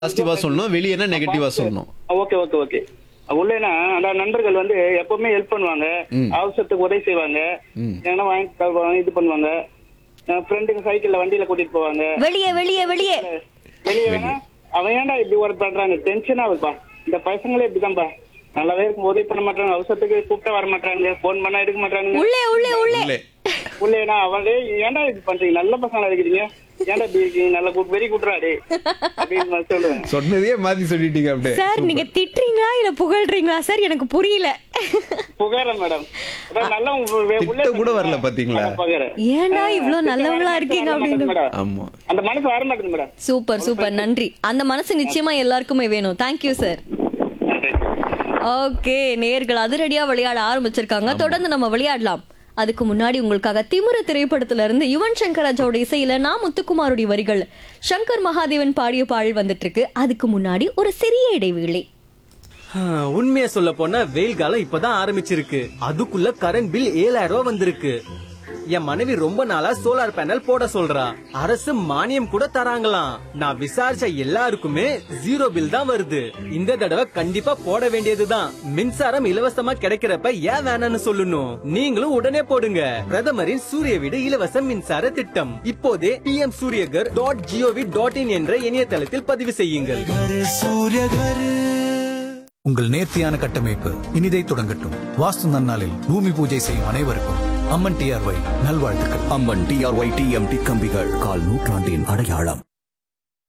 பாசிட்டிவா சொல்லணும் வெளியேனா நெகட்டிவா சொல்லணும் ஓகே ஓகே ஓகே உள்ளேனா அந்த நண்பர்கள் வந்து எப்பவுமே ஹெல்ப் பண்ணுவாங்க அவசரத்துக்கு உதவி செய்வாங்க ஏன்னா வாங்கி தருவாங்க, இது பண்ணுவாங்க ஃப்ரெண்டுங்க சைக்கிள்ல வண்டியில கூட்டிட்டு போவாங்க வெளியே வெளியே வெளியே வெளியே வேணா அவன் ஏன்டா இப்படி ஒர்க் பண்றாங்க டென்ஷனா இருப்பா இந்த பசங்களே இப்படிதான்பா நல்லாவே இருக்கும் உதவி பண்ண மாட்டாங்க அவசரத்துக்கு கூப்பிட்டா வர மாட்டாங்க போன் பண்ணா எடுக்க மாட்டாங்க உள்ளே உள்ளே உள்ளே உள்ளே உள்ளேனா அவங்களே ஏன்டா இது பண்றீங்க நல்ல பசங்களா இருக்கிறீங்க ஏன்டா இப்படி இருக்கீங்க நல்ல கூட்டு வெறி கூட்டுறாடே அப்படின்னு நான் சொல்லுவேன் சொன்னதையே மாத்தி சொல்லிட்டீங்க அப்படியே சார் நீங்க திட்டுறீங்களா இல்ல புகழ்றீங்களா சார் எனக்கு புரியல புகார மேடம் அதான் நல்லவங்க உள்ள- திட்ட கூட வரல பாத்தீங்களா? ஆமா, புகார. ஏன்னா இவ்ளோ நல்லவங்களா இருக்கீங்க வர மாட்டேங்குது அப்படின்னு மேடம். ஆமா அந்த மனசு வர மாட்டேங்குது மேடம் சூப்பர் சூப்பர் நன்றி அந்த மனசு நிச்சயமா எல்லாருக்குமே வேணும் தேங்க்யூ சார் ஓகே நேர்கள் அதிரடியா விளையாட ஆரம்பிச்சிருக்காங்க தொடர்ந்து நம்ம விளையாடலாம் அதுக்கு முன்னாடி உங்களுக்காக திமிர திரைப்படத்துல இருந்து யுவன் சங்கர் ராஜாவோட இசையில நான் முத்துக்குமாரோட வரிகள் சங்கர் மகாதேவன் பாடிய பாடல் வந்துட்டு இருக்கு அதுக்கு முன்னாடி ஒரு சிறிய இடைவேளை உண்மைய சொல்ல போனா வெயில் காலம் இப்பதான் ஆரம்பிச்சிருக்கு அதுக்குள்ள கரண்ட் பில் ஏழாயிரம் ரூபாய் வந்திருக்கு என் மனைவி ரொம்ப நாளா சோலார் பேனல் போட சொல்றா அரசு மானியம் கூட தராங்களாம் நான் விசாரிச்ச எல்லாருக்குமே ஜீரோ பில் தான் வருது இந்த தடவை கண்டிப்பா போட வேண்டியதுதான் மின்சாரம் இலவசமா கிடைக்கிறப்ப ஏன் வேணாம்னு சொல்லணும் நீங்களும் உடனே போடுங்க பிரதமரின் சூரிய வீடு இலவச மின்சார திட்டம் இப்போதே PM Suryaghar dot GOV dot in என்ற இணையதளத்தில் பதிவு செய்யுங்கள் உங்கள் நேர்த்தியான கட்டமைப்பு இனிதை தொடங்கட்டும் வாஸ்து நன்னாளில் பூமி பூஜை செய்யும் அனைவருக்கும் அம்மன் டிஆர்ஒய் நல்வாழ்த்துக்கள் அம்மன் டிஆர்ஒய் டிஎம்டி கம்பிகள் கால் நூற்றாண்டின் அடையாளம்